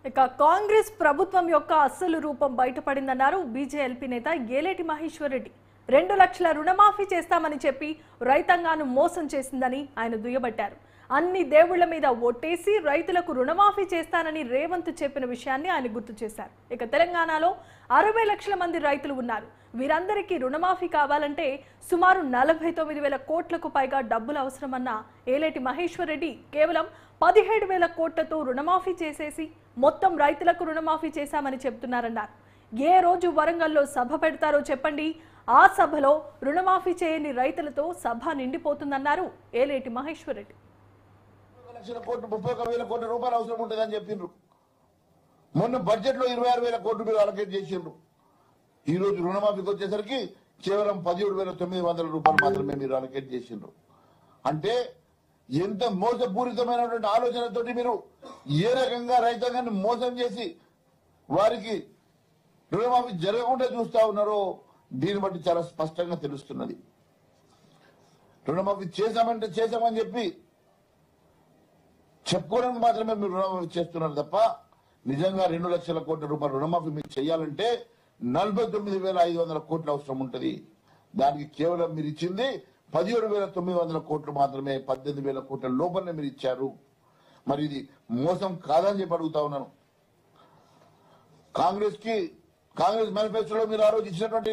ఇక కాంగ్రెస్ ప్రభుత్వం యొక్క అస్సలు రూపం బయటపడిందన్నారు బీజేఎల్పీ నేత ఏలేటి మహేశ్వర్ రెడ్డి రెండు లక్షల రుణమాఫీ చేస్తామని చెప్పి రైతాంగాన్ని మోసం చేసిందని ఆయన దుయ్యబట్టారు అన్ని దేవుళ్ల మీద ఒట్టేసి రైతులకు రుణమాఫీ చేస్తానని రేవంత్ చెప్పిన విషయాన్ని ఆయన గుర్తు చేశారు ఇక తెలంగాణలో అరవై లక్షల మంది రైతులు ఉన్నారు వీరందరికీ రుణమాఫీ కావాలంటే సుమారు నలభై తొమ్మిది వేల కోట్లకు పైగా డబ్బులు అవసరమన్న ఏలేటి మహేశ్వర్ రెడ్డి కేవలం పదిహేడు వేల కోట్లతో రుణమాఫీ చేసేసి మొత్తం రైతులకు రుణమాఫీ చేశామని చెప్తున్నారన్నారు ఏ రోజు వరంగల్లో సభ పెడతారో చెప్పండి ఆ సభలో రుణమాఫీ చేయని రైతులతో సభ నిండిపోతుందన్నారు ఏలేటి మహేశ్వర్ రెడ్డి ఒక లక్షల కోట్లు ముప్పై ఒక వేల కోట్ల రూపాయలు అవసరం ఉంటుందని చెప్పిండ్రు మొన్న బడ్జెట్ లో ఇరవై ఆరు వేల కోట్లు మీరు అలకేట్ చేసిండ్రు ఈ రోజు రుణమాఫీకి వచ్చేసరికి కేవలం పదిహేడు వేల తొమ్మిది వందల రూపాయలు మాత్రమే మీరు అలకేట్ చేసిండ్రు అంటే ఎంత మోసపూరితమైనటువంటి ఆలోచనతోటి మీరు ఏ రకంగా రైతాంగాన్ని మోసం చేసి వారికి రుణమాఫీ జరగకుండా చూస్తా ఉన్నారో దీన్ని బట్టి చాలా స్పష్టంగా తెలుస్తున్నది రుణమాఫీ చేశామంటే చేశామని చెప్పి చెప్పుకోవడానికి మాత్రమే మీరు రుణమాఫీ చేస్తున్నారు తప్ప నిజంగా రెండు లక్షల కోట్ల రూపాయల రుణమాఫీ మీరు చేయాలంటే నలభై తొమ్మిది వేల ఐదు వందల కోట్ల అవసరం ఉంటుంది దానికి కేవలం మీరు ఇచ్చింది పదిహేడు వేల తొమ్మిది వందల కోట్లు మాత్రమే పద్దెనిమిది వేల కోట్ల లోపలనే మీరు ఇచ్చారు మరి ఇది మోసం కాదని చెప్పి అడుగుతా ఉన్నాను కాంగ్రెస్ కి కాంగ్రెస్ మేనిఫెస్టోలో మీరు ఆ రోజు ఇచ్చినటువంటి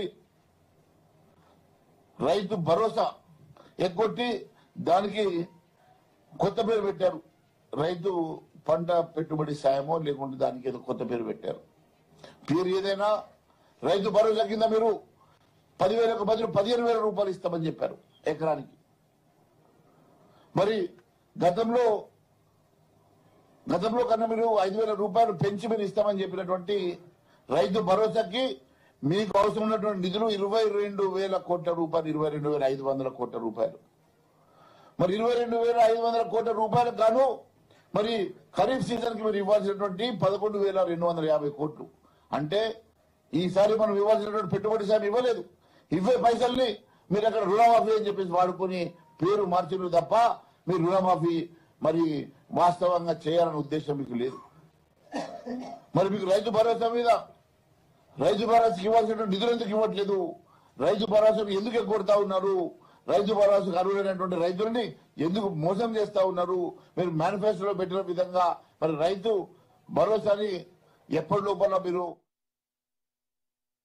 రైతు భరోసా ఎగ్గొట్టి దానికి కొత్త పేరు పెట్టారు రైతు పంట పెట్టుబడి సాయమో లేకుంటే దానికి ఏదో కొత్త పేరు పెట్టారు పేరు ఏదైనా రైతు భరోసా కింద మీరు పదివేలకు బదులు పదిహేను వేల రూపాయలు ఇస్తామని చెప్పారు ఎకరానికి మరి గతంలో గతంలో కన్నా మీరు ఐదు వేల రూపాయలు పెంచి మీరు ఇస్తామని చెప్పినటువంటి రైతు భరోసాకి మీకు అవసరం ఉన్నటువంటి నిధులు ఇరవై రెండు వేల కోట్ల రూపాయలు ఇరవై రెండు వేల ఐదు వందల కోట్ల రూపాయలు మరి ఇరవై రెండు వేల ఐదు వందల కోట్ల రూపాయలకు గాను మరి ఖరీఫ్ సీజన్ కి మీరు ఇవ్వాల్సినటువంటి పదకొండు వేల రెండు వందల యాభై కోట్లు అంటే ఈసారి మనం ఇవ్వాల్సినటువంటి పెట్టుబడి సాయం ఇవ్వలేదు ఇవ్వే పైసల్ని మీరు అక్కడ రుణమాఫీ అని చెప్పేసి వాడుకొని పేరు మార్చిన తప్ప మీరు రుణమాఫీ మరి వాస్తవంగా చేయాలనే ఉద్దేశం మీకు లేదు మరి మీకు రైతు భరోసా మీద రైతు భరోసాకి ఇవ్వాల్సిన నిధులు ఎందుకు ఇవ్వట్లేదు రైతు భరోసాను ఎందుకు ఎగ్గొడతా ఉన్నారు రైతు భరోసాకు అర్హులైనటువంటి రైతులని ఎందుకు మోసం చేస్తా ఉన్నారు మీరు మేనిఫెస్టోలో పెట్టిన విధంగా మరి రైతు భరోసాని ఎప్పటి లోపల మీరు